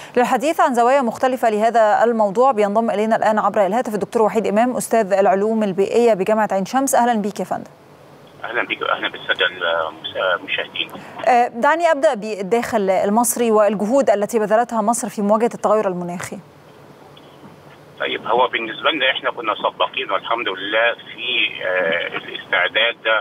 للحديث عن زوايا مختلفة لهذا الموضوع بينضم إلينا الآن عبر الهاتف الدكتور وحيد إمام أستاذ العلوم البيئية بجامعة عين شمس أهلا بك يا فندم اهلا بك واهلا بالساده المشاهدين. دعني ابدا بالداخل المصري والجهود التي بذلتها مصر في مواجهه التغير المناخي. طيب هو بالنسبه لنا احنا كنا سباقين والحمد لله في الاستعداد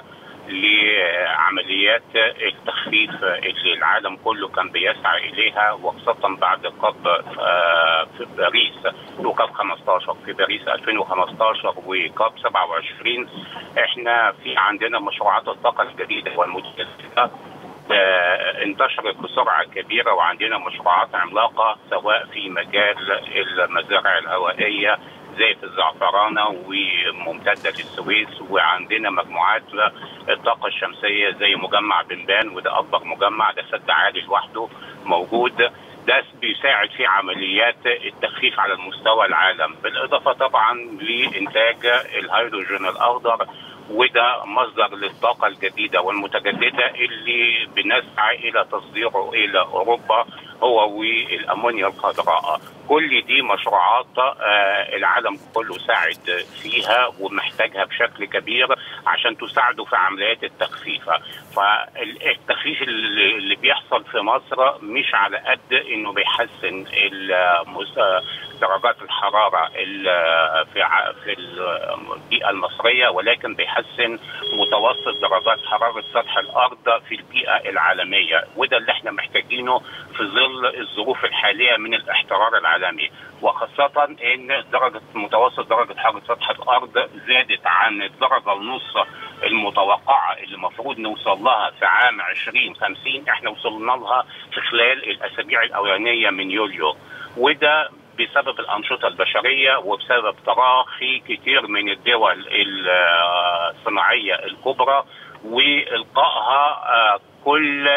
لعمليات التخفيف اللي العالم كله كان بيسعى اليها وخاصه بعد كوب في باريس وكوب 15 في باريس 2015 وكوب 27 احنا في عندنا مشروعات الطاقه الجديده والمتجدده انتشرت بسرعه كبيره وعندنا مشروعات عملاقه سواء في مجال المزارع الهوائيه زي في الزعفرانه وممتده للسويس وعندنا مجموعات الطاقه الشمسيه زي مجمع بنبان وده اكبر مجمع ده سد عالي لوحده موجود ده بيساعد في عمليات التخفيف على المستوى العالم بالاضافه طبعا لانتاج الهيدروجين الاخضر وده مصدر للطاقة الجديدة والمتجددة اللي بنسعى إلى تصديره إلى أوروبا هو والأمونيا الخضراء كل دي مشروعات العالم كله ساعد فيها ومحتاجها بشكل كبير عشان تساعده في عمليات التخفيف فالتخفيف اللي بيحصل في مصر مش على قد انه بيحسن درجات الحراره في في البيئه المصريه ولكن بيحسن متوسط درجات حراره سطح الارض في البيئه العالميه وده اللي احنا محتاجينه في ظل الظروف الحاليه من الاحترار العالمي وخاصه ان درجه متوسط درجه حراره سطح الارض زادت عن الدرجه ونص المتوقعه اللي المفروض نوصل لها في عام 2050 احنا وصلنا لها في خلال الاسابيع الاولانيه من يوليو وده بسبب الأنشطة البشرية وبسبب تراخي كتير من الدول الصناعية الكبرى وإلقائها كل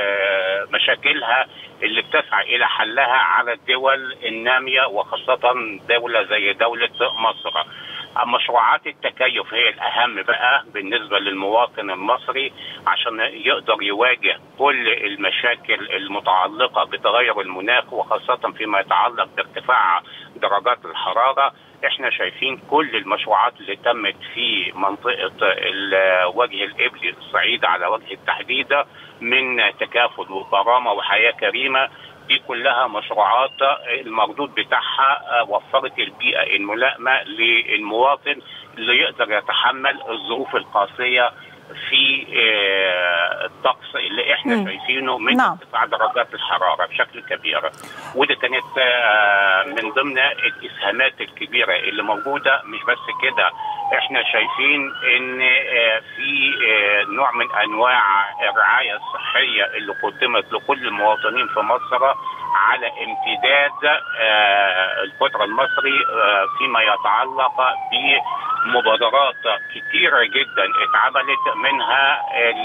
مشاكلها اللي بتسعى إلى حلها على الدول النامية وخاصة دولة زي دولة مصر مشروعات التكيف هي الأهم بقى بالنسبة للمواطن المصري عشان يقدر يواجه كل المشاكل المتعلقة بتغير المناخ وخاصة فيما يتعلق بارتفاع درجات الحرارة احنا شايفين كل المشروعات اللي تمت في منطقة الوجه الإبلي الصعيد على وجه التحديد من تكافل وكرامة وحياة كريمة دي كلها مشروعات المردود بتاعها وفرت البيئة الملائمة للمواطن اللي يقدر يتحمل الظروف القاسية في الطقس اللي احنا م. شايفينه من نعم. ارتفاع درجات الحراره بشكل كبير ودي كانت من ضمن الاسهامات الكبيره اللي موجوده مش بس كده احنا شايفين ان في نوع من انواع الرعايه الصحيه اللي قدمت لكل المواطنين في مصر على امتداد القطر المصري فيما يتعلق بمبادرات كتيره جدا اتعملت منها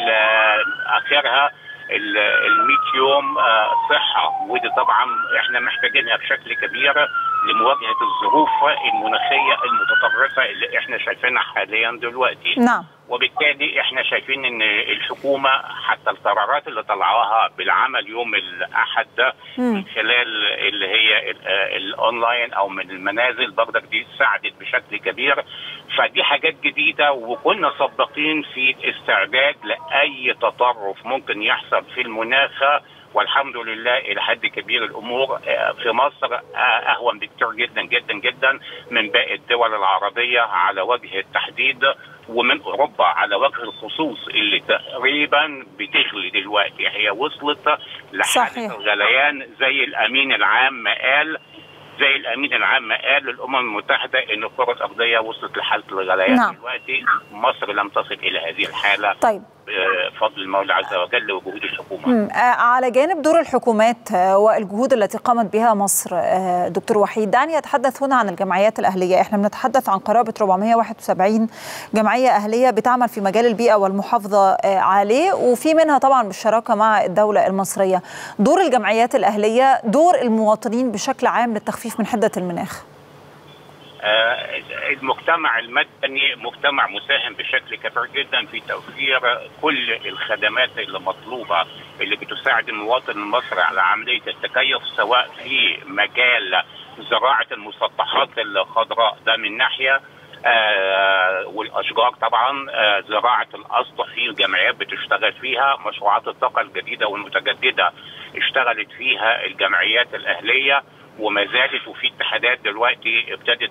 اخرها ال 100 يوم صحه ودي طبعا احنا محتاجينها بشكل كبير لمواجهه الظروف المناخيه المتطرفه اللي احنا شايفينها حاليا دلوقتي نعم وبالتالي احنا شايفين ان الحكومه حتى القرارات اللي طلعوها بالعمل يوم الاحد ده من خلال اللي هي الاونلاين او من المنازل برضك دي ساعدت بشكل كبير فدي حاجات جديده وكنا سباقين في الاستعداد لاي تطرف ممكن يحصل في المناخ والحمد لله الى حد كبير الامور في مصر اهون بكتير جدا جدا جدا من باقي الدول العربيه على وجه التحديد ومن اوروبا على وجه الخصوص اللي تقريبا بتغلي دلوقتي هي وصلت لحاله الغليان زي الامين العام ما قال زي الامين العام ما قال للامم المتحده ان الكره الارضيه وصلت لحاله الغليان نعم. دلوقتي مصر لم تصل الى هذه الحاله طيب بفضل المولى عز وجل وجهود الحكومه. مم. على جانب دور الحكومات والجهود التي قامت بها مصر دكتور وحيد دعني اتحدث هنا عن الجمعيات الاهليه، احنا بنتحدث عن قرابه 471 جمعيه اهليه بتعمل في مجال البيئه والمحافظه عليه وفي منها طبعا بالشراكه مع الدوله المصريه. دور الجمعيات الاهليه، دور المواطنين بشكل عام للتخفيف من حده المناخ. المجتمع المدني مجتمع مساهم بشكل كبير جدا في توفير كل الخدمات اللي مطلوبه اللي بتساعد المواطن المصري على عمليه التكيف سواء في مجال زراعه المسطحات الخضراء ده من ناحيه آه والاشجار طبعا آه زراعه الاسطح في جمعيات بتشتغل فيها مشروعات الطاقه الجديده والمتجدده اشتغلت فيها الجمعيات الاهليه وما زالت وفي اتحادات دلوقتي ابتدت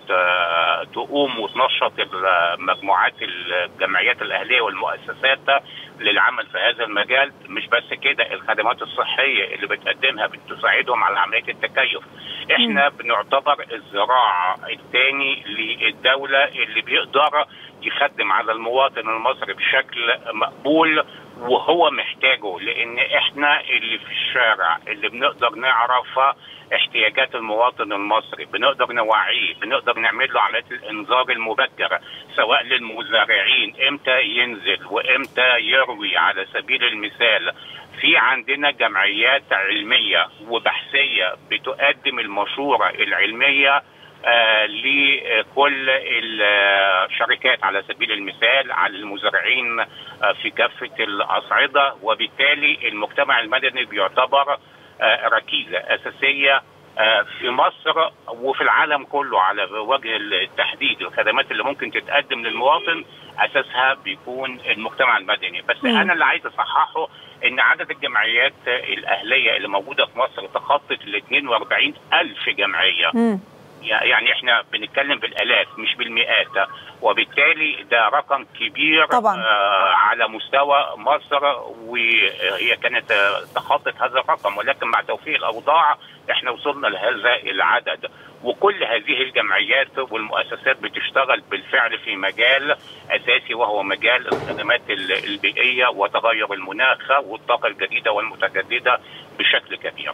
تقوم وتنشط مجموعات الجمعيات الاهليه والمؤسسات للعمل في هذا المجال مش بس كده الخدمات الصحيه اللي بتقدمها بتساعدهم على عمليه التكيف احنا بنعتبر الزراعه الثاني للدوله اللي بيقدر يخدم على المواطن المصري بشكل مقبول وهو محتاجه لان احنا اللي في الشارع اللي بنقدر نعرف احتياجات المواطن المصري بنقدر نوعيه بنقدر نعمل له عمليه الانذار المبكر سواء للمزارعين امتى ينزل وامتى يروي على سبيل المثال في عندنا جمعيات علميه وبحثيه بتقدم المشوره العلميه آه لكل الشركات على سبيل المثال على المزارعين آه في كافه الاصعده وبالتالي المجتمع المدني بيعتبر آه ركيزه اساسيه في مصر وفي العالم كله على وجه التحديد الخدمات اللي ممكن تتقدم للمواطن اساسها بيكون المجتمع المدني بس م. انا اللي عايز اصححه ان عدد الجمعيات الاهليه اللي موجوده في مصر تخطت ال 42 الف جمعيه م. يعني احنا بنتكلم بالالاف مش بالمئات وبالتالي ده رقم كبير طبعا. آه على مستوى مصر وهي كانت تخطت هذا الرقم ولكن مع توفيق الاوضاع احنا وصلنا لهذا العدد وكل هذه الجمعيات والمؤسسات بتشتغل بالفعل في مجال اساسي وهو مجال الخدمات البيئيه وتغير المناخ والطاقه الجديده والمتجدده بشكل كبير.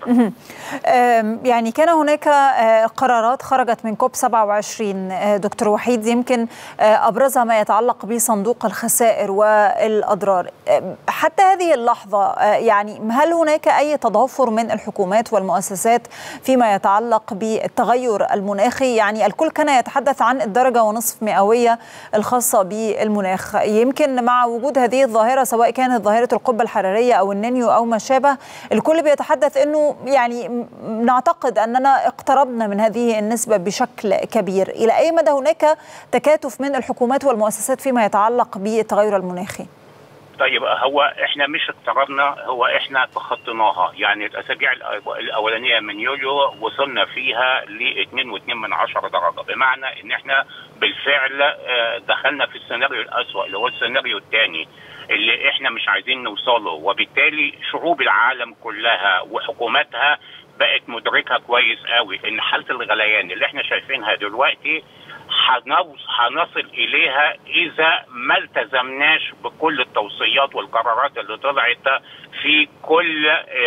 يعني كان هناك قرارات خرجت من كوب 27 دكتور وحيد يمكن ابرزها ما يتعلق بصندوق الخسائر والاضرار. حتى هذه اللحظه يعني هل هناك اي تضافر من الحكومات والمؤسسات فيما يتعلق بالتغير المناخي؟ يعني الكل كان يتحدث عن الدرجه ونصف مئويه الخاصه بالمناخ، يمكن مع وجود هذه الظاهره سواء كانت ظاهره القبه الحراريه او النينيو او ما شابه، الكل يتحدث انه يعني نعتقد اننا اقتربنا من هذه النسبه بشكل كبير، الى اي مدى هناك تكاتف من الحكومات والمؤسسات فيما يتعلق بالتغير المناخي؟ طيب هو احنا مش اقتربنا هو احنا تخطيناها يعني الاسابيع الاولانيه من يوليو وصلنا فيها ل 2.2 من عشرة درجه بمعنى ان احنا بالفعل دخلنا في السيناريو الاسوء اللي هو السيناريو الثاني اللي احنا مش عايزين نوصله وبالتالي شعوب العالم كلها وحكوماتها بقت مدركه كويس قوي ان حاله الغليان اللي احنا شايفينها دلوقتي هنصل اليها اذا ما التزمناش بكل التوصيات والقرارات اللي طلعت في كل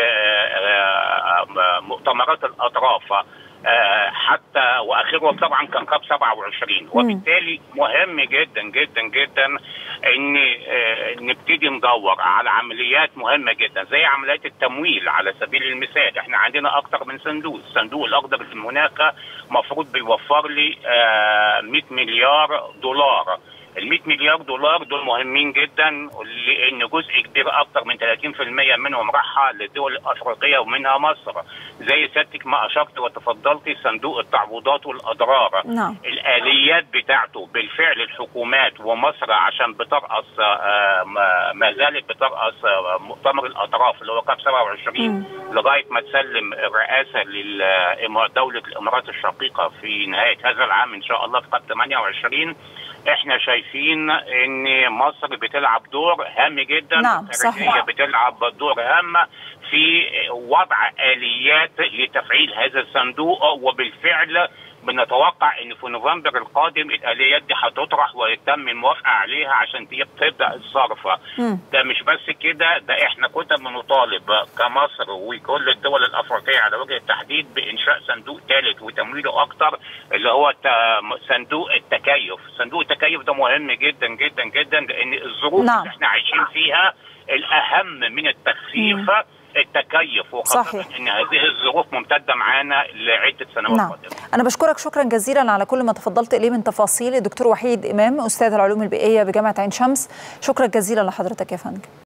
مؤتمرات الاطراف حتى واخرهم طبعا كان كاب 27 وبالتالي مهم جدا جدا جدا ان نبتدي ندور على عمليات مهمه جدا زي عمليات التمويل على سبيل المثال احنا عندنا اكثر من صندوق الصندوق الاخضر للمناخ مفروض بيوفر لي 100 مليار دولار ال 100 مليار دولار دول مهمين جدا لان جزء كبير اكثر من 30% منهم راح للدول الافريقيه ومنها مصر زي سيادتك ما اشرت وتفضلتي صندوق التعويضات والاضرار نعم. الاليات بتاعته بالفعل الحكومات ومصر عشان بترأس ما زالت بترأس مؤتمر الاطراف اللي هو كاب 27 م. لغايه ما تسلم الرئاسه لدوله الامارات الشقيقه في نهايه هذا العام ان شاء الله في كاب 28 احنا شايفين ان مصر بتلعب دور هام جدا نعم صحيح بتلعب دور هام في وضع اليات لتفعيل هذا الصندوق وبالفعل بنتوقع ان في نوفمبر القادم الاليات دي هتطرح ويتم الموافقه عليها عشان تبدا الصرف ده مش بس كده ده احنا كنا بنطالب كمصر وكل الدول الافريقيه على وجه التحديد بانشاء صندوق ثالث وتمويله اكتر اللي هو صندوق التكيف صندوق التكيف ده مهم جدا جدا جدا لان الظروف نعم. اللي احنا عايشين فيها الاهم من التخفيف التكيف وخاصه صحيح. ان هذه الظروف ممتده معانا لعده سنوات نعم قادمه أنا بشكرك شكرا جزيلا على كل ما تفضلت إليه من تفاصيل الدكتور وحيد إمام أستاذ العلوم البيئية بجامعة عين شمس شكرا جزيلا لحضرتك يا فندم